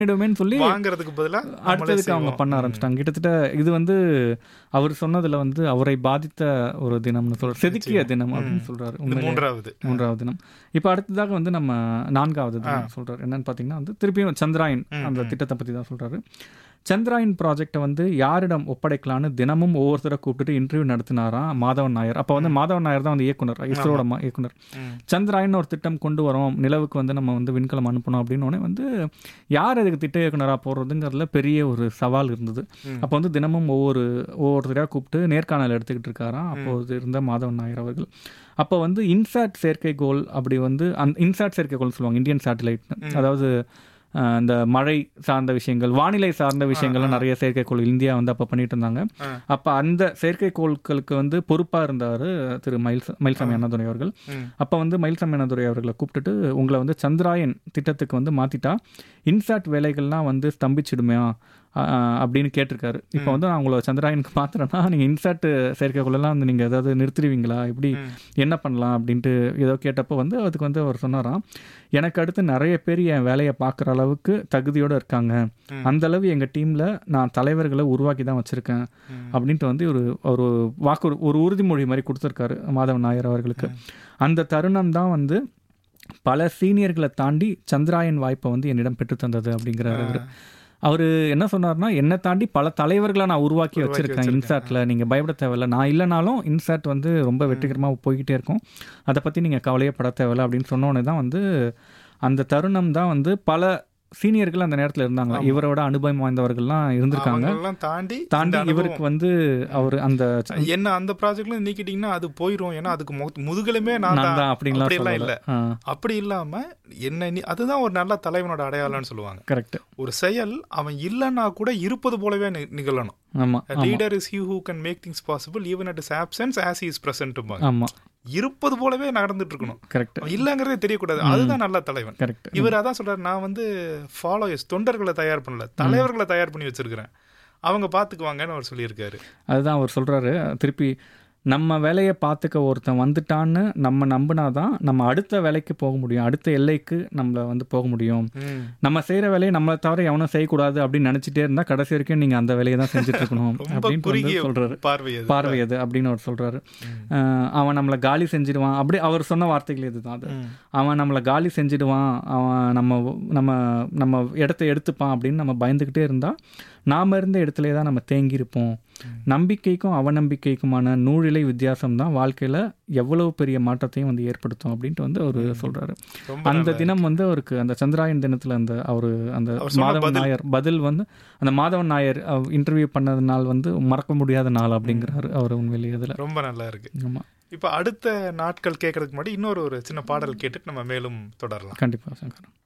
பண்ணிடுவேன்னு சொல்லி வாங்குறதுக்கு பதிலா நம்மளே அடுத்ததுக்கு அவங்க செய்வோம். பண்ண ஆரம்பிச்சிட்டாங்க கிட்டத்தட்ட இது வந்து அவர் சொன்னதுல வந்து அவரை பாதித்த ஒரு தினம்னு சொல்றாரு செதுக்கிய தினம் அப்படின்னு சொல்றாரு இது உண்மையிலே மூன்றாவது மூன்றாவது தினம் இப்போ அடுத்ததாக வந்து நம்ம நான்காவது தினம் சொல்றாரு என்னன்னு பார்த்தீங்கன்னா வந்து திருப்பியும் சந்திராயன் அந்த திட்டத்தை பற்றி தான் சொல்றாரு சந்திராயன் ப்ராஜெக்டை வந்து யாரிடம் ஒப்படைக்கலான்னு தினமும் ஒவ்வொருத்தரை கூப்பிட்டுட்டு இன்டர்வியூ நடத்தினாராம் மாதவன் நாயர் அப்போ வந்து மாதவன் நாயர் தான் வந்து இயக்குனர் இஸ்ரோட மா- இயக்குனர் ம். சந்திராயன் ஒரு திட்டம் கொண்டு வரோம் நிலவுக்கு வந்து நம்ம வந்து விண்கலம் அனுப்பணும் அப்படின்னு உடனே வந்து யார் அதுக்கு திட்ட இயக்குனராக போடுறதுங்கிறதுல பெரிய ஒரு சவால் இருந்தது அப்போ வந்து தினமும் ஒவ்வொரு ஒவ்வொருத்தரையாக கூப்பிட்டு நேர்காணல் எடுத்துக்கிட்டு இருக்காராம் அப்போது இருந்த மாதவன் நாயர் அவர்கள் அப்போ வந்து இன்சாட் செயற்கைக்கோள் அப்படி வந்து அந் இன்சாட் செயற்கைக்கோள் சொல்லுவாங்க இந்தியன் சேட்டலைட் அதாவது அஹ், இந்த மழை சார்ந்த விஷயங்கள் வானிலை சார்ந்த விஷயங்கள்லாம் நிறைய செயற்கைக்கோள் இந்தியா வந்து அப்போ பண்ணிட்டு இருந்தாங்க ஆ. அப்போ அந்த செயற்கைக்கோள்களுக்கு வந்து பொறுப்பாக இருந்தார் திரு மயில் மயில்சாமி அண்ணாதுரை அவர்கள் ம். அப்போ வந்து மயில்சாமி அண்ணாதுரை அவர்களை கூப்பிட்டுட்டு உங்களை வந்து சந்திராயன் திட்டத்துக்கு வந்து மாற்றிட்டா இன்சாட் வேலைகள்லாம் வந்து ஸ்தம்பிச்சிடுமே ஆஹ் அப்படின்னு கேட்டிருக்காரு இப்போ வந்து நான் உங்களை சந்திராயனுக்கு மாத்திரன்னா நீங்கள் இன்சாட் செயற்கைக்குள்ளெல்லாம் வந்து நீங்கள் ஏதாவது நிறுத்திடுவீங்களா இப்படி என்ன பண்ணலாம் அப்படின்ட்டு ஏதோ கேட்டப்போ வந்து அதுக்கு வந்து அவர் சொன்னாராம் எனக்கு அடுத்து நிறைய பேர் என் வேலையை பார்க்குற அளவுக்கு தகுதியோடு இருக்காங்க அந்த அளவு எங்கள் டீமில் நான் தலைவர்களை உருவாக்கி தான் வச்சுருக்கேன் அப்படின்ட்டு வந்து ஒரு ஒரு வாக்கு ஒரு உறுதிமொழி மாதிரி கொடுத்துருக்காரு மாதவன் நாயர் அவர்களுக்கு அந்த தருணம் தான் வந்து பல சீனியர்களை தாண்டி சந்திராயன் வாய்ப்பை வந்து என்னிடம் பெற்று தந்தது அப்படிங்கிறாரு அவரு அவர் என்ன சொன்னார்னா என்னை தாண்டி பல தலைவர்களை நான் உருவாக்கி வச்சிருக்கேன் இன்சாட்டில் நீங்கள் பயப்பட தேவையில்ல நான் இல்லைனாலும் இன்சாட் வந்து ரொம்ப வெற்றிகரமாக போய்கிட்டே இருக்கும் அதை பற்றி நீங்கள் கவலையே பட தேவையில்ல அப்படின்னு சொன்னோடனே தான் வந்து அந்த தருணம் தான் வந்து பல சீனியர்கள் அந்த நேரத்தில் இருந்தாங்க இவரோட அனுபவம் வாய்ந்தவர்கள்லாம் இருந்திருக்காங்க அவங்களெல்லாம் தாண்டி தாண்டி இந்த இவருக்கு வந்து அவர் அந்த என்ன அந்த ப்ராஜெக்ட்ல நீக்கிட்டீங்கன்னா அது போயிரும் ஏன்னா அதுக்கு மொ- முதுகெலுமே நான் நான் தான் தான் அப்படின்லாம் அப்படியெல்லாம் இல்ல சொல்லல அப்படி இல்லாம என்ன நீ- அதுதான் ஒரு நல்ல தலைவனோட அடையாளம்னு சொல்லுவாங்க கரெக்ட் ஒரு செயல் அவன் இல்லைன்னா கூட இருப்பது போலவே நி- நிகழணும் ஆமாம் leader is who who can make things possible even at is absence as is present ஆமாம் இருப்பது போலவே நடந்துட்டு இருக்கணும் கரெக்ட் அவன் இல்லைங்கிறதே தெரியக்கூடாது அதுதான் நல்ல தலைவன் கரெக்ட் இவர் அதான் சொல்றாரு நான் வந்து ஃபாலோயர்ஸ் தொண்டர்களை தயார் பண்ணல தலைவர்களை தயார் பண்ணி வச்சிருக்கிறேன் அவங்க பாத்துக்குவாங்கன்னு அவர் சொல்லியிருக்காரு அதுதான் அவர் சொல்றாரு திருப்பி நம்ம வேலையை பார்த்துக்க ஒருத்தன் வந்துட்டான்னு நம்ம நம்பினாதான் நம்ம அடுத்த வேலைக்கு போக முடியும் அடுத்த எல்லைக்கு நம்மள வந்து போக முடியும் நம்ம செய்யற வேலையை நம்மளை தவிர எவனும் செய்யக்கூடாது அப்படின்னு நினைச்சிட்டே இருந்தா கடைசி வரைக்கும் நீங்க அந்த வேலையை தான் செஞ்சுட்டு இருக்கணும் ரொம்ப அப்படின்னு குறுகிய வந்து சொல்றாரு பார்வை அது பார்வை அது அப்படின்னு அவர் சொல்றாரு அஹ் அவன் நம்மளை காலி செஞ்சிடுவான் அப்படி அவர் சொன்ன வார்த்தைகள் இதுதான் அது ம். அவன் நம்மளை காலி செஞ்சிடுவான் அவன் நம்ம நம்ம நம்ம இடத்த எடுத்துப்பான் அப்படின்னு நம்ம பயந்துக்கிட்டே இருந்தா நாம இருந்த இடத்துல தான் நம்ம தேங்கி இருப்போம் நம்பிக்கைக்கும் அவநம்பிக்கைக்குமான நூழிலை வித்தியாசம் தான் வாழ்க்கையில எவ்வளவு பெரிய மாற்றத்தையும் வந்து ஏற்படுத்தும் அப்படின்ட்டு வந்து அவர் சொல்றாரு ரொம்ப அந்த தினம் வந்து அவருக்கு அந்த சந்திராயன் தினத்துல அந்த அவரு அந்த அவர் சொன்ன மாதவன் பதில். நாயர் பதில் வந்து அந்த மாதவன் நாயர் இன்டர்வியூ பண்ணது நாள் வந்து மறக்க முடியாத நாள் அப்படிங்கிறாரு அவர் உண்மையிலேயே இதுல ரொம்ப நல்லா இருக்கு ஆமா இப்ப அடுத்த நாட்கள் கேட்கறதுக்கு முன்னாடி இன்னொரு ஒரு சின்ன பாடல் கேட்டுட்டு நம்ம மேலும் தொடரலாம் கண்டிப்பா சங்கர்